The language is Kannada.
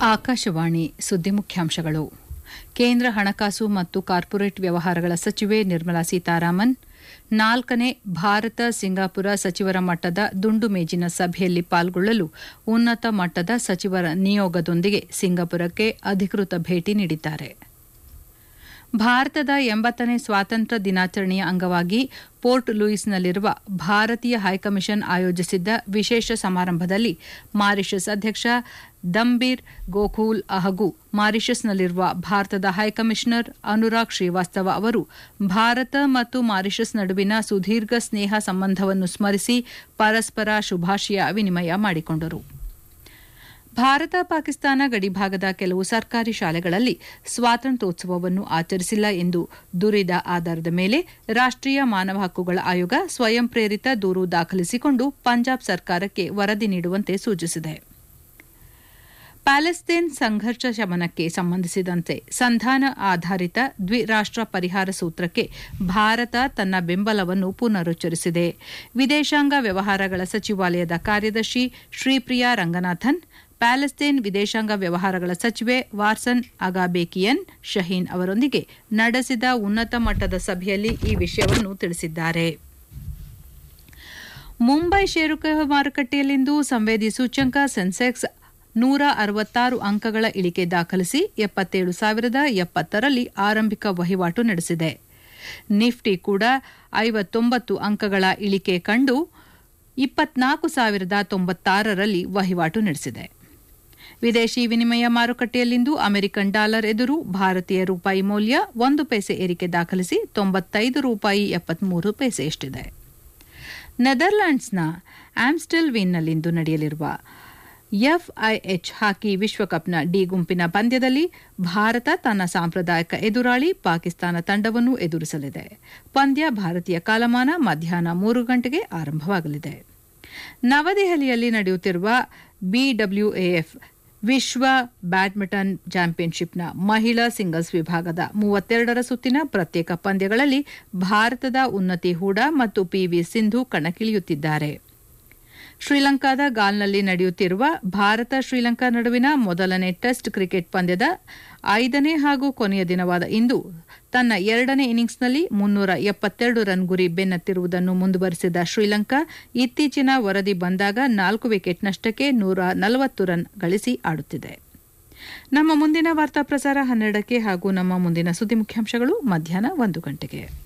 ಆಕಾಶವಾಣಿ ಸುದ್ದಿ ಮುಖ್ಯಾಂಶಗಳು ಕೇಂದ್ರ ಹಣಕಾಸು ಮತ್ತು ಕಾರ್ಪೊರೇಟ್ ವ್ಯವಹಾರಗಳ ಸಚಿವೆ ನಿರ್ಮಲಾ ಸೀತಾರಾಮನ್ ನಾಲ್ಕನೇ ಭಾರತ ಸಿಂಗಾಪುರ ಸಚಿವರ ಮಟ್ಟದ ದುಂಡು ಮೇಜಿನ ಸಭೆಯಲ್ಲಿ ಪಾಲ್ಗೊಳ್ಳಲು ಉನ್ನತ ಮಟ್ಟದ ಸಚಿವರ ನಿಯೋಗದೊಂದಿಗೆ ಸಿಂಗಾಪುರಕ್ಕೆ ಅಧಿಕೃತ ಭೇಟಿ ನೀಡಿದ್ದಾರೆ ಭಾರತದ ಎಂಬತ್ತನೇ ಸ್ವಾತಂತ್ರ್ಯ ದಿನಾಚರಣೆಯ ಅಂಗವಾಗಿ ಪೋರ್ಟ್ ಲೂಯಿಸ್ನಲ್ಲಿರುವ ಭಾರತೀಯ ಹೈಕಮಿಷನ್ ಆಯೋಜಿಸಿದ್ದ ವಿಶೇಷ ಸಮಾರಂಭದಲ್ಲಿ ಮಾರಿಷಸ್ ಅಧ್ಯಕ್ಷ ದಂಬೀರ್ ಗೋಖೂಲ್ ಹಾಗೂ ಮಾರಿಷಸ್ನಲ್ಲಿರುವ ಭಾರತದ ಹೈಕಮಿಷನರ್ ಅನುರಾಗ್ ಶ್ರೀವಾಸ್ತವ ಅವರು ಭಾರತ ಮತ್ತು ಮಾರಿಷಸ್ ನಡುವಿನ ಸುದೀರ್ಘ ಸ್ನೇಹ ಸಂಬಂಧವನ್ನು ಸ್ಮರಿಸಿ ಪರಸ್ಪರ ಶುಭಾಶಯ ವಿನಿಮಯ ಮಾಡಿಕೊಂಡರು ಭಾರತ ಪಾಕಿಸ್ತಾನ ಗಡಿಭಾಗದ ಕೆಲವು ಸರ್ಕಾರಿ ಶಾಲೆಗಳಲ್ಲಿ ಸ್ವಾತಂತ್ರ್ಯೋತ್ಸವವನ್ನು ಆಚರಿಸಿಲ್ಲ ಎಂದು ದೂರಿದ ಆಧಾರದ ಮೇಲೆ ರಾಷ್ಟೀಯ ಮಾನವ ಹಕ್ಕುಗಳ ಆಯೋಗ ಸ್ವಯಂ ಪ್ರೇರಿತ ದೂರು ದಾಖಲಿಸಿಕೊಂಡು ಪಂಜಾಬ್ ಸರ್ಕಾರಕ್ಕೆ ವರದಿ ನೀಡುವಂತೆ ಸೂಚಿಸಿದೆ ಪ್ಯಾಲೆಸ್ತೇನ್ ಸಂಘರ್ಷ ಶಮನಕ್ಕೆ ಸಂಬಂಧಿಸಿದಂತೆ ಸಂಧಾನ ಆಧಾರಿತ ದ್ವಿರಾಷ್ಟ ಪರಿಹಾರ ಸೂತ್ರಕ್ಕೆ ಭಾರತ ತನ್ನ ಬೆಂಬಲವನ್ನು ಪುನರುಚ್ಚರಿಸಿದೆ ವಿದೇಶಾಂಗ ವ್ಯವಹಾರಗಳ ಸಚಿವಾಲಯದ ಕಾರ್ಯದರ್ಶಿ ಶ್ರೀಪ್ರಿಯಾ ರಂಗನಾಥನ್ ಪ್ಯಾಲೆಸ್ತೇನ್ ವಿದೇಶಾಂಗ ವ್ಯವಹಾರಗಳ ಸಚಿವೆ ವಾರ್ಸನ್ ಅಗಾಬೇಕಿಯನ್ ಶಹೀನ್ ಅವರೊಂದಿಗೆ ನಡೆಸಿದ ಉನ್ನತ ಮಟ್ಟದ ಸಭೆಯಲ್ಲಿ ಈ ವಿಷಯವನ್ನು ತಿಳಿಸಿದ್ದಾರೆ ಮುಂಬೈ ಷೇರು ಮಾರುಕಟ್ಟೆಯಲ್ಲಿಂದು ಸಂವೇದಿ ಸೂಚ್ಯಂಕ ಸೆನ್ಸೆಕ್ಸ್ ನೂರ ಅರವತ್ತಾರು ಅಂಕಗಳ ಇಳಿಕೆ ದಾಖಲಿಸಿ ಎಪ್ಪತ್ತೇಳು ಸಾವಿರದ ಎಪ್ಪತ್ತರಲ್ಲಿ ಆರಂಭಿಕ ವಹಿವಾಟು ನಡೆಸಿದೆ ನಿಫ್ಟಿ ಕೂಡ ಐವತ್ತೊಂಬತ್ತು ಅಂಕಗಳ ಇಳಿಕೆ ಕಂಡು ಇಪ್ಪತ್ನಾಲ್ಕು ಸಾವಿರದ ತೊಂಬತ್ತಾರರಲ್ಲಿ ವಹಿವಾಟು ನಡೆಸಿದೆ ವಿದೇಶಿ ವಿನಿಮಯ ಮಾರುಕಟ್ಟೆಯಲ್ಲಿಂದು ಅಮೆರಿಕನ್ ಡಾಲರ್ ಎದುರು ಭಾರತೀಯ ರೂಪಾಯಿ ಮೌಲ್ಯ ಒಂದು ಪೈಸೆ ಏರಿಕೆ ದಾಖಲಿಸಿ ತೊಂಬತ್ತೈದು ರೂಪಾಯಿ ಎಪ್ಪತ್ಮೂರು ಪೈಸೆಯಷ್ಟಿದೆ ನೆದರ್ಲ್ಯಾಂಡ್ಸ್ನ ಆಮ್ಸ್ಟೆಲ್ ವಿನ್ನಲ್ಲಿಂದು ನಡೆಯಲಿರುವ ಎಫ್ಐಎಚ್ ಹಾಕಿ ವಿಶ್ವಕಪ್ನ ಡಿ ಗುಂಪಿನ ಪಂದ್ಯದಲ್ಲಿ ಭಾರತ ತನ್ನ ಸಾಂಪ್ರದಾಯಿಕ ಎದುರಾಳಿ ಪಾಕಿಸ್ತಾನ ತಂಡವನ್ನು ಎದುರಿಸಲಿದೆ ಪಂದ್ಯ ಭಾರತೀಯ ಕಾಲಮಾನ ಮಧ್ಯಾಹ್ನ ಮೂರು ಗಂಟೆಗೆ ಆರಂಭವಾಗಲಿದೆ ನವದೆಹಲಿಯಲ್ಲಿ ನಡೆಯುತ್ತಿರುವ ಬಿಡಬ್ಲ್ಯೂಎಎಫ್ ವಿಶ್ವ ಬ್ಯಾಡ್ಮಿಂಟನ್ ಚಾಂಪಿಯನ್ಶಿಪ್ನ ಮಹಿಳಾ ಸಿಂಗಲ್ಸ್ ವಿಭಾಗದ ಮೂವತ್ತೆರಡರ ಸುತ್ತಿನ ಪ್ರತ್ಯೇಕ ಪಂದ್ಯಗಳಲ್ಲಿ ಭಾರತದ ಉನ್ನತಿ ಹೂಡಾ ಮತ್ತು ಪಿವಿ ಸಿಂಧು ಕಣಕ್ಕಿಳಿಯುತ್ತಿದ್ದಾರೆ ಶ್ರೀಲಂಕಾದ ಗಾಲ್ನಲ್ಲಿ ನಡೆಯುತ್ತಿರುವ ಭಾರತ ಶ್ರೀಲಂಕಾ ನಡುವಿನ ಮೊದಲನೇ ಟೆಸ್ಟ್ ಕ್ರಿಕೆಟ್ ಪಂದ್ಯದ ಐದನೇ ಹಾಗೂ ಕೊನೆಯ ದಿನವಾದ ಇಂದು ತನ್ನ ಎರಡನೇ ಇನ್ನಿಂಗ್ಸ್ನಲ್ಲಿ ಮುನ್ನೂರ ಎಪ್ಪತ್ತೆರಡು ರನ್ ಗುರಿ ಬೆನ್ನತ್ತಿರುವುದನ್ನು ಮುಂದುವರೆಸಿದ ಶ್ರೀಲಂಕಾ ಇತ್ತೀಚಿನ ವರದಿ ಬಂದಾಗ ನಾಲ್ಕು ವಿಕೆಟ್ ನಷ್ಟಕ್ಕೆ ನೂರ ನಲವತ್ತು ರನ್ ಗಳಿಸಿ ಆಡುತ್ತಿದೆ ನಮ್ಮ ಮುಂದಿನ ವಾರ್ತಾ ಪ್ರಸಾರ ಹನ್ನೆರಡಕ್ಕೆ ಹಾಗೂ ನಮ್ಮ ಮುಂದಿನ ಸುದ್ದಿ ಮುಖ್ಯಾಂಶಗಳು ಮಧ್ಯಾಹ್ನ ಒಂದು ಗಂಟೆಗೆ